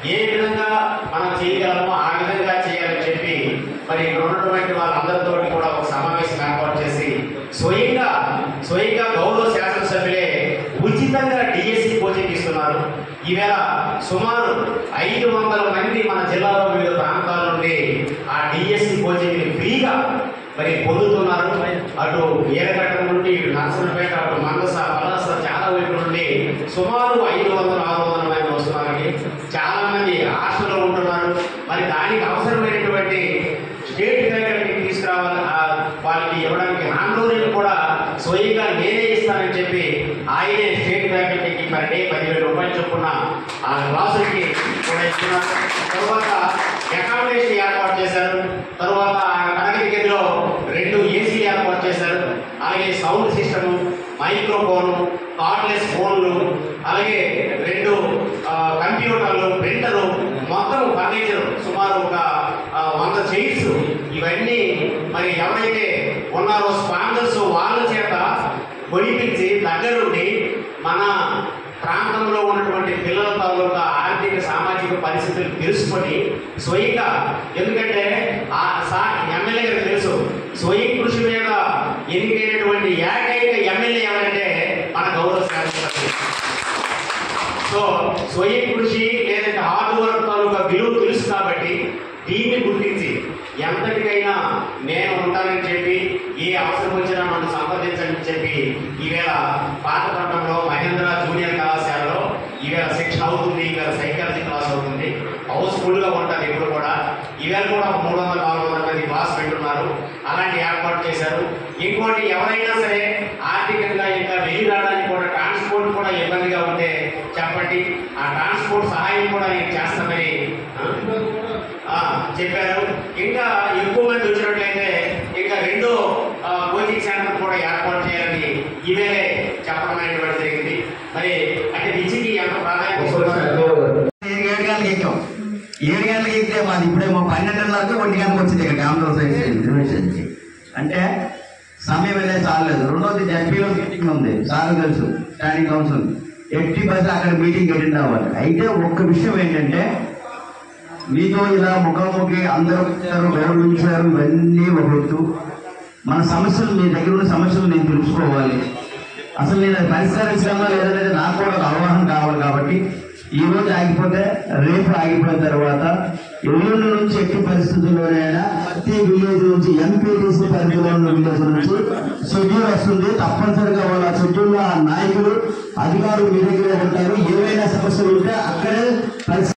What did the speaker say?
ఏ విధంగా మనం చేయగలమో ఆ విధంగా చేయాలని చెప్పి మరి ఇక్కడ ఉన్నటువంటి వాళ్ళందరితో కూడా ఒక సమావేశం ఏర్పాటు చేసి స్వయంగా స్వయంగా గౌరవ శాసనసభ్యులే ఉచితంగా డిఎస్సి కోచింగ్ ఇస్తున్నారు ఈవేళ సుమారు ఐదు వందల మంది మన జిల్లాలో వివిధ ప్రాంతాల నుండి ఆ డిఎస్సి కోచింగ్ ఫ్రీగా మరి పొందుతున్నారు అటు ఏరగట్టం నుండి ఇటు నరసనపేట అటు మందస పలాస చాలా వైపు నుండి సుమారు ఐదు వందల ఆరు వందల మంది వస్తున్నారండి చాలా మంది హాస్టల్లో ఉంటున్నారు మరి దానికి అవసరమైనటువంటి స్టేట్ ఫ్యాకల్టీకి తీసుకురావాలి ఆ వాళ్ళకి ఇవ్వడానికి ఆందోళన కూడా స్వయంగా నేనే ఇస్తానని చెప్పి ఆయనే స్టేట్ ఫ్యాకల్టీకి పర్ డే పదివేల రూపాయలు చొప్పున ఆ క్లాసులకి కూడా ఇస్తున్నారు తర్వాత అకామిడేషన్ ఏర్పాటు చేశారు తర్వాత కనకగిరిలో రెండు ఏసీ ఏర్పాటు చేశారు అలాగే సౌండ్ సిస్టము మైక్రోఫోను కార్డ్లెస్ ఫోన్లు అలాగే రెండు ఆ, కంప్యూటర్లు ప్రింటరు మొత్తం ఫర్నిచర్ సుమారు ఒక ఆ, వంద చైర్స్ ఇవన్నీ మరి ఎవరైతే ఉన్నారో స్పాన్సర్స్ వాళ్ళ చేత కొనిపించి దగ్గరుండి మన ప్రాంతంలో ఉన్నటువంటి పిల్లల తాలూకా ఆర్థిక సామాజిక పరిస్థితులు తెలుసుకొని స్వయంగా ఎందుకంటే ఆ సా ఎమ్మెల్యే గారికి తెలుసు స్వయం కృషి మీద ఎన్నికైనటువంటి ఏకైక ఎమ్మెల్యే ఎవరంటే మన గౌరవ శాసనసభ్యులు సో స్వయం కృషి లేదంటే హార్డ్ వర్క్ తాలూకా విలువ తెలుసు కాబట్టి దీన్ని గుర్తించి ఎంతటికైనా నేను ఉంటానని చెప్పి ఏ అవసరం వచ్చినా నన్ను సంప్రదించని చెప్పి ఈవేళ పాతపట్నంలో మహేంద్ర జూనియర్ కళాశాలలో ఈవేళ శిక్షణ అవుతుంది ఈవేళ సైకాలజీ క్లాస్ అవుతుంది హౌస్ఫుల్ గా ఉంటుంది ఎప్పుడు కూడా ఈవేళ కూడా ఒక మూడు వందల నాలుగు వందల మంది క్లాస్ పెట్టున్నారు అలాంటి ఏర్పాటు చేశారు ఇంకోటి ఎవరైనా సరే ఆర్థికంగా ఇంకా వెళ్ళి రావడానికి కూడా ట్రాన్స్పోర్ట్ కూడా ఇబ్బందిగా ఉంటే చెప్పండి ఆ ట్రాన్స్పోర్ట్ సహాయం కూడా నేను చేస్తామని ఆ, ఆ, చెప్పారు ఇంకా ఎక్కువ మంది వచ్చినట్లయితే ఇంకా రెండో ఆ, కోచింగ్ సెంటర్ కూడా ఏర్పాటు చేయాలని ఇవేలే చెప్పడం అనేటువంటి జరిగింది మరి అంటే విద్యకి ఎంత ప్రాధాన్యత ఇస్తున్నారు ఏడు గంటలకు ఎక్కాం ఏడు గంటలకు ఎక్కితే మాది ఇప్పుడేమో పన్నెండున్నరకు ఒంటి గంటకు వచ్చింది ఇక్కడ గ్రామ రిజర్వేషన్కి అంటే సమయం వెళ్ళే చాలేదు రెండోది జడ్పీలో మీటింగ్ ఉంది సార్ తెలుసు స్టాండింగ్ కౌన్సిల్ ఎట్టి బస్ అక్కడ మీటింగ్ అటెండ్ అవ్వాలి అయితే ఒక్క విషయం ఏంటంటే మీతో ఇలా ముఖాముఖి అందరూ వచ్చారు గౌరవించారు ఇవన్నీ ఒకటి మన సమస్యలు మీ దగ్గర ఉన్న సమస్యలు నేను తెలుసుకోవాలి అసలు నేను అది పరిష్కరించడంలో లేదనేది నాకు కూడా ఒక అవగాహన కావాలి కాబట్టి ఈ రోజు ఆగిపోతే రేపు ఆగిపోయిన తర్వాత ఎల్లుండి నుంచి ఎట్టి పరిస్థితుల్లోనైనా ప్రతి విలేజ్ నుంచి ఎంపీటీసీ పరిధిలో ఉన్న విలేజ్ నుంచి షెడ్యూల్ వస్తుంది తప్పనిసరిగా వాళ్ళ షెడ్యూల్లో ఆ నాయకులు అధికారులు మీ దగ్గరే ఉంటారు ఏవైనా సమస్యలు ఉంటే అక్కడే